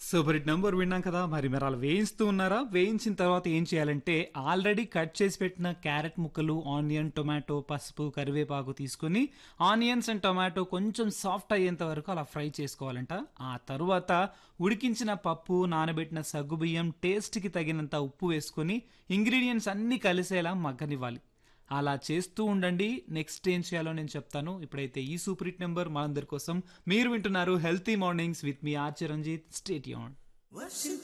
super hit number విన్నాం కదా మరి మీరు అలా వేయిస్తూ ఉన్నారా వేయించిన తర్వాత ఏం చేయాలంటే ఆల్రెడీ కట్ చేసి పెట్టిన క్యారెట్ ముక్కలు ఆనియన్ టొమాటో పసుపు కరివేపాకు తీసుకుని ఆనియన్స్ అండ్ టొమాటో కొంచెం సాఫ్ట్ అయ్యేంత వరకు అలా ఫ్రై చేసుకోవాలంట ఆ తరువాత ఉడికించిన పప్పు నానబెట్టిన సగ్గుబియ్యం టేస్ట్కి తగినంత ఉప్పు వేసుకొని ఇంగ్రీడియంట్స్ అన్నీ కలిసేలా మగ్గనివ్వాలి అలా చేస్తూ ఉండండి నెక్స్ట్ ఏం చేయాలో నేను చెప్తాను ఇప్పుడైతే ఈ సూపర్ హిట్ నెంబర్ మనందరి కోసం మీరు వింటున్నారు healthy mornings with me R Chiranjit stay యూన్ వర్షం